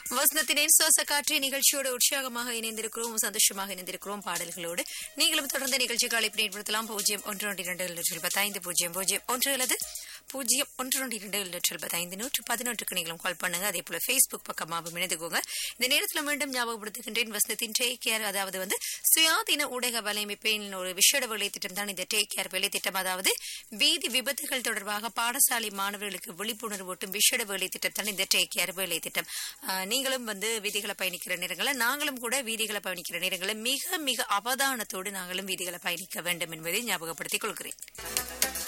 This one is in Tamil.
வசனத்தினின் சுவாச காற்று நிகழ்ச்சியோடு உற்சாகமாக இணைந்திருக்கிறோம் சந்தோஷமாக இணைந்திருக்கிறோம் பாடல்களோடு நீங்களும் தொடர்ந்து நிகழ்ச்சிக்கு அழைப்பு ஏற்படுத்தலாம் பூஜ்ஜியம் ஒன்று ஒன்று இரண்டு லட்சம் பத்தைந்து பூஜ்ஜியம் பூஜ்ஜியம் ஒன்று அல்லது பூஜ்ஜியம் ஒன்று ஒன்று இரண்டு லட்சம் பத்தைந்து நூற்று பதினொன்றுக்கு நீங்களும் கால் பண்ணுங்க அதே போல ஃபேஸ்புக் பக்கமாகவும் இணைந்துக்கோங்க இந்த நேரத்தில் மீண்டும் ஞாபகப்படுத்துகின்றேன் வசனத்தின் டேக் கேர் அதாவது வந்து சுயாதீன ஊடக வலையமைப்பின் ஒரு விஷட வேலை திட்டம் தான் இந்த டேக் கேர் வேலை திட்டம் அதாவது வீதி விபத்துகள் தொடர்பாக பாடசாலை மாணவர்களுக்கு விழிப்புணர்வு ஊட்டும் விஷட வேலை திட்டம் தான் இந்த டேக் கேர் வேலை திட்டம் ஆஹ், நீங்களும் வந்து வீதிகளை பயணிக்கிற நேரங்களில் நாங்களும் கூட வீதிகளை பயணிக்கிற நேரங்களில் மிக மிக அவதானத்தோடு நாங்களும் வீதிகளை பயணிக்க வேண்டும் என்பதை ஞாபகப்படுத்திக் கொள்கிறேன்